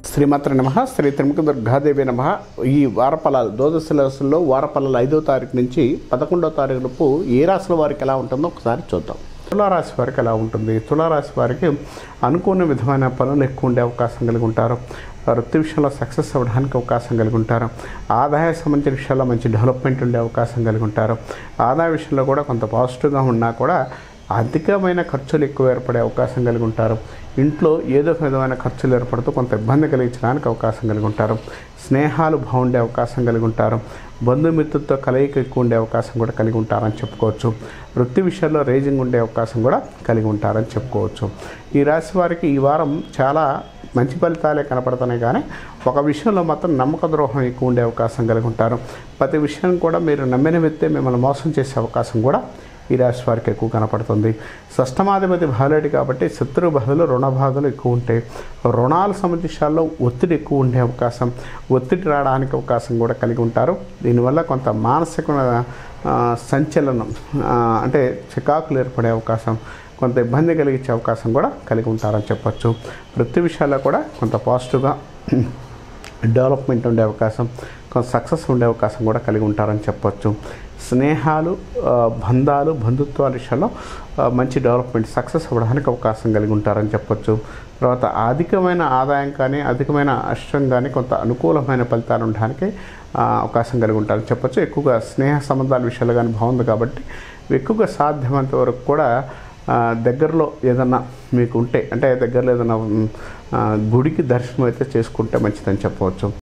శ్రీమాత్ర నమ శ్రీ త్రిముఖ దుర్గాదేవి నమ ఈ వారఫలాలు ద్వాదశ రాశుల్లో వారఫలాలు ఐదో తారీఖు నుంచి పదకొండో తారీఖు లోపు ఏ రాశుల వారికి ఎలా ఉంటుందో ఒకసారి చూద్దాం తులారాశి వారికి ఎలా ఉంటుంది తులారాశి వారికి అనుకున్న విధమైన పనులు ఎక్కువ ఉండే అవకాశం కలిగి ఉంటారు వృత్తి విషయంలో సక్సెస్ అవ్వడానికి అవకాశం కలిగి ఉంటారు ఆదాయ సంబంధించిన విషయాల్లో మంచి డెవలప్మెంట్ ఉండే అవకాశం కలిగి ఉంటారు ఆదాయ విషయంలో కూడా కొంత పాజిటివ్గా ఉన్నా కూడా అధికమైన ఖర్చులు ఎక్కువ ఏర్పడే అవకాశం కలిగి ఉంటారు ఇంట్లో ఏదో ఒక విధమైన ఖర్చులు ఏర్పడుతూ కొంత ఇబ్బంది కలిగించడానికి అవకాశం కలిగి ఉంటారు స్నేహాలు బాగుండే అవకాశం కలిగి ఉంటారు బంధుమిత్రులతో కలయిక ఎక్కువ ఉండే అవకాశం కూడా కలిగి ఉంటారని చెప్పుకోవచ్చు వృత్తి విషయాల్లో రేజింగ్ ఉండే అవకాశం కూడా కలిగి ఉంటారని చెప్పుకోవచ్చు ఈ రాశి వారికి ఈ వారం చాలా మంచి ఫలితాలే కనపడుతున్నాయి కానీ ఒక విషయంలో మాత్రం నమ్మక ద్రోహం ఎక్కువ ఉండే అవకాశం కలిగి ఉంటారు ప్రతి విషయం కూడా మీరు నమ్మిన వ్యక్తే మిమ్మల్ని మోసం చేసే అవకాశం కూడా ఈ రాశి వారికి ఎక్కువ కనపడుతుంది షష్టమాధిపతి బాలేడు కాబట్టి శత్రు బాధలు రుణ బాధలు ఎక్కువ ఉంటాయి రుణాల సంబంధించాల్లో ఒత్తిడి ఎక్కువ ఉండే అవకాశం ఒత్తిడి రావడానికి అవకాశం కూడా కలిగి ఉంటారు దీనివల్ల కొంత మానసిక ఆ, సంచలనం ఆ, అంటే చికాకులు ఏర్పడే అవకాశం కొంత ఇబ్బంది కలిగించే అవకాశం కూడా కలిగి ఉంటారని చెప్పొచ్చు వృత్తి విషయాల్లో కూడా కొంత పాజిటివ్గా డెవలప్మెంట్ ఉండే అవకాశం కొంత సక్సెస్ ఉండే అవకాశం కూడా కలిగి ఉంటారని చెప్పొచ్చు స్నేహాలు ఆ, బంధాలు బంధుత్వాల విషయాల్లో ఆ, మంచి డెవలప్మెంట్ సక్సెస్ అవ్వడానికి అవకాశం కలిగి ఉంటారని చెప్పొచ్చు తర్వాత అధికమైన ఆదాయం కానీ అధికమైన అష్టం కానీ కొంత అనుకూలమైన ఫలితాలు ఉండడానికి ఆ, అవకాశం కలిగి ఉంటారని చెప్పొచ్చు ఎక్కువగా స్నేహ సంబంధాల విషయాలు కానీ బాగుంది కాబట్టి ఎక్కువగా సాధ్యమైనంత వరకు కూడా ఆ, దగ్గరలో ఏదన్నా మీకు ఉంటే అంటే దగ్గరలో ఏదైనా ఉమ్, ఆ, గుడికి దర్శనం అయితే చేసుకుంటే మంచిదని చెప్పవచ్చు